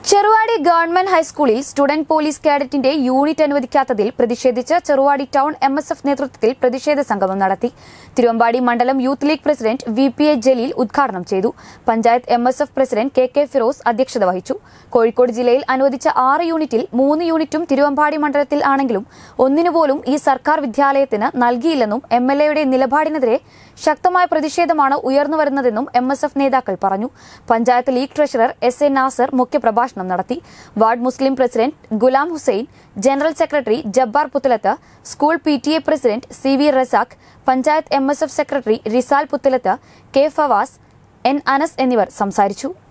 Cheruvadi government ഹൈസ്കൂളിൽ student police കാഡറ്റിന്റെ unit അനുവദിക്കാത്തതിൽ പ്രതിഷേധിച്ച് Cheruvadi town M S F നേതൃത്വത്തിൽ പ്രതിഷേധ സംഗമം നടത്തി തിരുവമ്പാടി മണ്ഡലം youth league president V P A Jaleel ഉദ്ഘാടനം ചെയ്തു panchayat M S F president K K Firoz അധ്യക്ഷത വഹിച്ചു കോഴിക്കോട് ജില്ലയിൽ അനുവദിച്ച ആറ് യൂണിറ്റിൽ മൂന്ന് യൂണിറ്റും തിരുവമ്പാടി മണ്ഡലത്തിൽ ആണെങ്കിലും ഒന്നിനുപോലും ഈ സർക്കാർ വിദ്യാലയത്തിന് നൽകിയില്ലെന്നും എം എൽ എയുടെ നിലപാടിനെതിരെ ശക്തമായ പ്രതിഷേധമാണ് ഉയർന്നുവരുന്നതെന്നും എം എസ് എഫ് നേതാക്കൾ പറഞ്ഞു panchayat league treasurer S A Nasar മുഖ്യപ്രഭാഷണം നടത്തി വാർഡ് മുസ്ലിം president Ghulam Hussain general secretary Jabbar Puthalath school P T A president C V Razak panchayat M S F secretary Rizal Puthalath K Fawas N Anas എന്നിവർ സംസാരിച്ചു